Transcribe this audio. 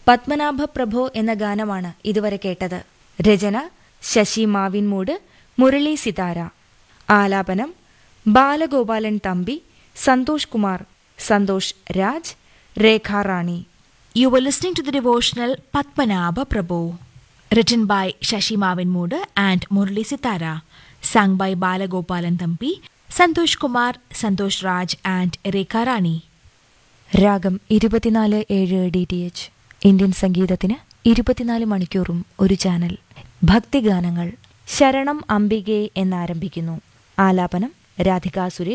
പത്മനാഭ പ്രഭോ എന്ന ഗാനമാണ് ഇതുവരെ കേട്ടത് രചന ശശി മാവിൻമൂട് മുരളി സിതാര ആലാപനം ബാലഗോപാലൻ തമ്പി സന്തോഷ് കുമാർ സന്തോഷ് രാജ് രേഖ റാണി You were listening to the devotional Padmanabha Prabhu, written by Shashi Mavinmood and Murli Sitara, sung by Balagopalan Thampi, Santosh Kumar, Santosh Raj, and Rekha Rani. രാഗം ഇരുപത്തിനാല് ഏഴ് ഡി ടി എച്ച് ഇന്ത്യൻ സംഗീതത്തിന് ഇരുപത്തിനാല് മണിക്കൂറും ഒരു ചാനൽ ഭക്തിഗാനങ്ങൾ ശരണം അംബികെ എന്നാരംഭിക്കുന്നു ആലാപനം രാധിക സുരേഷ്